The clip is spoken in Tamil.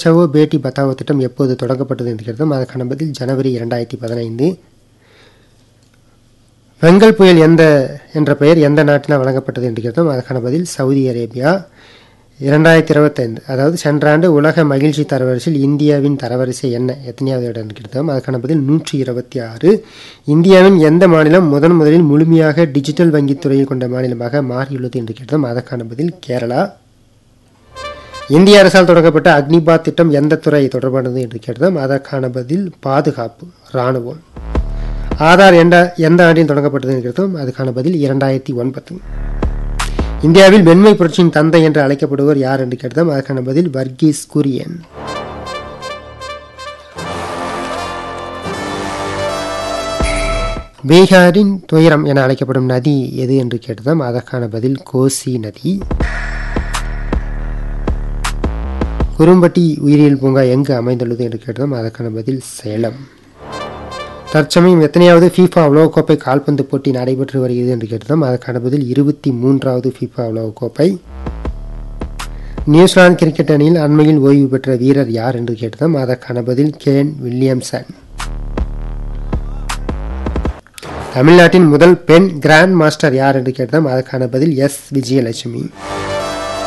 பச்சாவோ பேட்டி பத்தாவோ திட்டம் எப்போது தொடங்கப்பட்டது என்று கேட்டதும் அதற்கான பதில் ஜனவரி இரண்டாயிரத்தி பதினைந்து பெங்கல் புயல் எந்த என்ற பெயர் எந்த நாட்டினால் வழங்கப்பட்டது என்று கேட்டோம் அதற்கான பதில் சவுதி அரேபியா இரண்டாயிரத்தி இருபத்தைந்து அதாவது சென்ற ஆண்டு உலக மகிழ்ச்சி தரவரிசையில் இந்தியாவின் தரவரிசை என்ன எத்தனையாவது இடம் என்று கேட்டோம் அதற்கான பதில் நூற்றி இருபத்தி ஆறு இந்தியாவின் எந்த மாநிலம் முதன் முதலில் முழுமையாக டிஜிட்டல் வங்கித்துறையை கொண்ட மாநிலமாக மாறியுள்ளது என்று கேட்டோம் அதற்கான பதில் கேரளா இந்திய அரசால் தொடங்கப்பட்ட அக்னிபாத் திட்டம் எந்த துறை தொடர்பானது என்று கேட்டோம் அதற்கான பதில் பாதுகாப்பு இராணுவம் ஆதார் எந்த எந்த ஆண்டில் தொடங்கப்பட்டது என்று கேட்டோம் அதுக்கான பதில் இரண்டாயிரத்தி ஒன்பது இந்தியாவில் வெண்மை புரட்சியின் தந்தை என்று அழைக்கப்படுவர் யார் என்று கேட்டோம் அதற்கான பதில் வர்கீஸ் குரியன் பீகாரின் துயரம் என அழைக்கப்படும் நதி எது என்று கேட்டதும் அதற்கான பதில் கோசி நதி குரும்பட்டி உயிரியல் பூங்கா எங்கு அமைந்துள்ளது என்று கேட்டதும் அதற்கான பதில் சேலம் தற்சமயம் எத்தனையாவது ஃபீஃபா உலகக்கோப்பை கால்பந்து போட்டி நடைபெற்று வருகிறது என்று கேட்டதும் அதற்கான பதில் இருபத்தி மூன்றாவது ஃபீஃபா உலகக்கோப்பை நியூசிலாந்து கிரிக்கெட் அணியில் அண்மையில் ஓய்வு பெற்ற வீரர் யார் என்று கேட்டதும் அதற்கான பதில் கேன் வில்லியம்சன் தமிழ்நாட்டின் முதல் பெண் கிராண்ட் மாஸ்டர் யார் என்று கேட்டதும் அதற்கான பதில் எஸ் விஜயலட்சுமி